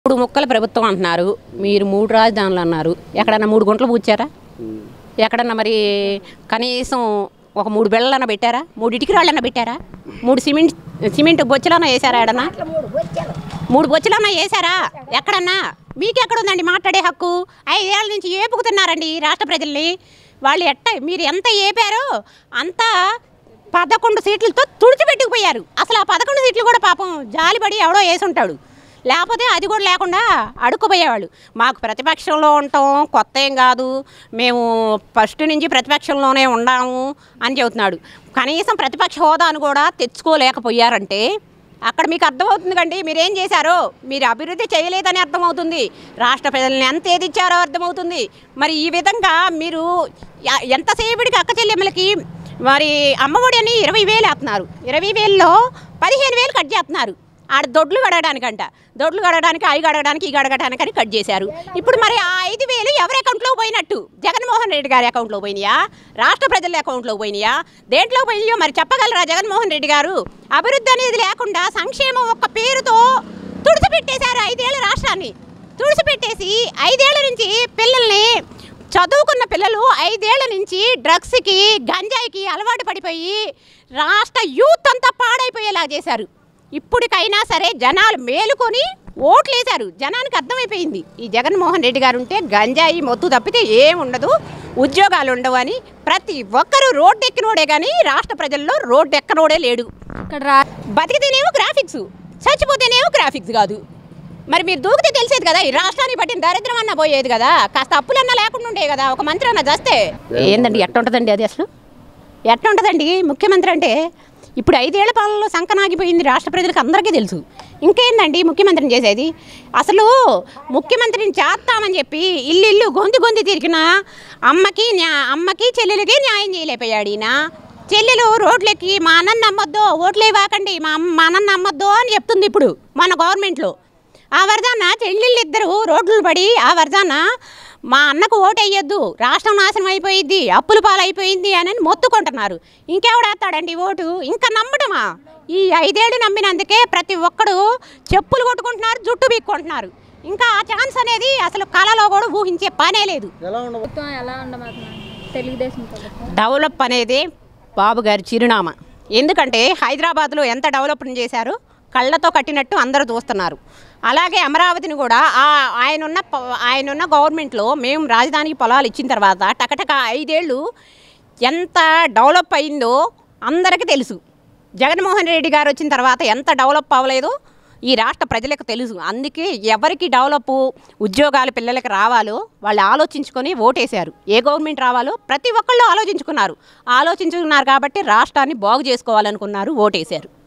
మూడు ముక్కల ప్రభుత్వం అంటున్నారు మీరు మూడు రాజధానులు అన్నారు ఎక్కడన్నా మూడు గుంటలు పూడ్చారా ఎక్కడన్నా మరి కనీసం ఒక మూడు బిళ్ళలన్నా పెట్టారా మూడు ఇటుకి రాళ్ళన్నా పెట్టారా మూడు సిమెంట్ సిమెంట్ బొచ్చులన్నా వేసారా ఎడన్నా మూడు బొచ్చులన్నా వేసారా ఎక్కడన్నా మీకెక్కడుందండి మాట్లాడే హక్కు ఐదేళ్ళ నుంచి ఏపుకుతున్నారండి ఈ రాష్ట్ర ప్రజల్ని వాళ్ళు ఎట్ట మీరు ఎంత ఏపారో అంత పదకొండు సీట్లతో తుడిచిపెట్టుకుపోయారు అసలు ఆ పదకొండు సీట్లు కూడా పాపం జాలిపడి ఎవడో వేసి ఉంటాడు లేకపోతే అది కూడా లేకుండా అడుక్కుపోయేవాళ్ళు మాకు ప్రతిపక్షంలో ఉంటాం కొత్త ఏం కాదు మేము ఫస్ట్ నుంచి ప్రతిపక్షంలోనే ఉండాము అని చెబుతున్నాడు కనీసం ప్రతిపక్ష హోదాను కూడా తెచ్చుకోలేకపోయారంటే అక్కడ మీకు అర్థమవుతుంది కండి మీరేం చేశారో మీరు అభివృద్ధి చేయలేదని అర్థమవుతుంది రాష్ట్ర ప్రజల్ని ఎంత ఏది ఇచ్చారో అర్థమవుతుంది మరి ఈ విధంగా మీరు ఎ- ఎంతసేపటికి అక్క చెల్లెమ్మలకి మరి అమ్మఒడి అని ఇరవై వేలు వేస్తున్నారు ఇరవై వేలలో పదిహేను వేలు కట్ చేస్తున్నారు ఆడ దొడ్లు కడగడానికంట దొడ్లు కడగడానికి అవి కడగడానికి ఈ కడగడానికి అని కట్ చేశారు ఇప్పుడు మరి ఆ ఐదు వేలు ఎవరి అకౌంట్లో పోయినట్టు జగన్మోహన్ రెడ్డి గారి అకౌంట్లో పోయినాయా రాష్ట్ర ప్రజల అకౌంట్లో పోయినాయా దేంట్లో పోయినాయో మరి చెప్పగలరా జగన్మోహన్ రెడ్డి గారు అభివృద్ధి అనేది లేకుండా సంక్షేమం ఒక్క పేరుతో తుడిచిపెట్టేశారు ఐదేళ్ల రాష్ట్రాన్ని తుడిచిపెట్టేసి ఐదేళ్ల నుంచి పిల్లల్ని చదువుకున్న పిల్లలు ఐదేళ్ల నుంచి డ్రగ్స్కి గంజాయికి అలవాటు పడిపోయి రాష్ట్ర యూత్ అంతా పాడైపోయేలా చేశారు ఇప్పటికైనా సరే జనాలు మేలుకొని ఓట్లేశారు జనానికి అర్థమైపోయింది ఈ జగన్మోహన్ రెడ్డి గారు ఉంటే గంజాయి మొత్తు తప్పితే ఏం ఉండదు ఉద్యోగాలు ఉండవు అని ప్రతి ఒక్కరూ రోడ్డు ఎక్కినోడే కానీ రాష్ట్ర ప్రజల్లో రోడ్డు ఎక్కనోడే లేడు ఇక్కడ రా బతికితేనేమో గ్రాఫిక్స్ చచ్చిపోతేనేమో గ్రాఫిక్స్ కాదు మరి మీరు దూకితే తెలిసేది కదా ఈ రాష్ట్రానికి పట్టిన దరిద్రం అన్న పోయేది కదా కాస్త అప్పులన్నా లేకుండా ఉండే కదా ఒక మంత్రి అన్న చేస్తే ఏందండి ఎట్టుంటుందండి అది అసలు ఎట్టుంటుందండి ముఖ్యమంత్రి అంటే ఇప్పుడు ఐదేళ్ల పాలనలో సంకనాగిపోయింది రాష్ట్ర ప్రజలకు అందరికీ తెలుసు ఇంకేందండి ముఖ్యమంత్రిని చేసేది అసలు ముఖ్యమంత్రిని చేస్తామని చెప్పి ఇల్లు ఇల్లు గొంతు గొంతు తిరిగిన అమ్మకి న్యా అమ్మకి చెల్లెలకి న్యాయం చేయలేకపోయాడు ఈయన చెల్లెలు రోడ్లెక్కి మా అన్నని నమ్మొద్దు ఓట్లు ఇవ్వకండి మా అమ్మ మా అన్నని నమ్మొద్దు అని చెప్తుంది ఇప్పుడు మన గవర్నమెంట్లో ఆ వరదాన చెల్లెళ్ళు ఇద్దరు రోడ్లు పడి ఆ వరదాన మా అన్నకు ఓటు వేయొద్దు రాష్ట్రం నాశనం అయిపోయింది అప్పుల పాలైపోయింది అని మొత్తుకుంటున్నారు ఇంకెవడేస్తాడండి ఓటు ఇంకా నమ్మటమా ఈ ఐదేళ్ళు నమ్మినందుకే ప్రతి ఒక్కడు చెప్పులు కొట్టుకుంటున్నారు జుట్టు బీక్కుంటున్నారు ఇంకా ఆ ఛాన్స్ అనేది అసలు కళలో కూడా ఊహించే పనే లేదు ప్రభుత్వం ఎలా ఉండబోతున్నారు తెలుగుదేశం ప్రభుత్వం డెవలప్ అనేది బాబు గారి చిరునామా ఎందుకంటే హైదరాబాద్లో ఎంత డెవలప్మెంట్ చేశారు కళ్ళతో కట్టినట్టు అందరూ చూస్తున్నారు అలాగే అమరావతిని కూడా ఆ ఆయనున్న ప- ఆయనున్న గవర్నమెంట్లో మేము రాజధానికి పొలాలు ఇచ్చిన తర్వాత టకటక ఐదేళ్ళు ఎంత డెవలప్ అయిందో అందరికీ తెలుసు జగన్మోహన్ రెడ్డి గారు వచ్చిన తర్వాత ఎంత డెవలప్ అవ్వలేదో ఈ రాష్ట్ర ప్రజలకు తెలుసు అందుకే ఎవరికి డెవలప్ ఉద్యోగాలు పిల్లలకి రావాలో వాళ్ళు ఆలోచించుకొని ఓటేశారు ఏ గవర్నమెంట్ రావాలో ప్రతి ఒక్కళ్ళు ఆలోచించుకున్నారు ఆలోచించుకున్నారు కాబట్టి రాష్ట్రాన్ని బాగు చేసుకోవాలనుకున్నారు ఓటేశారు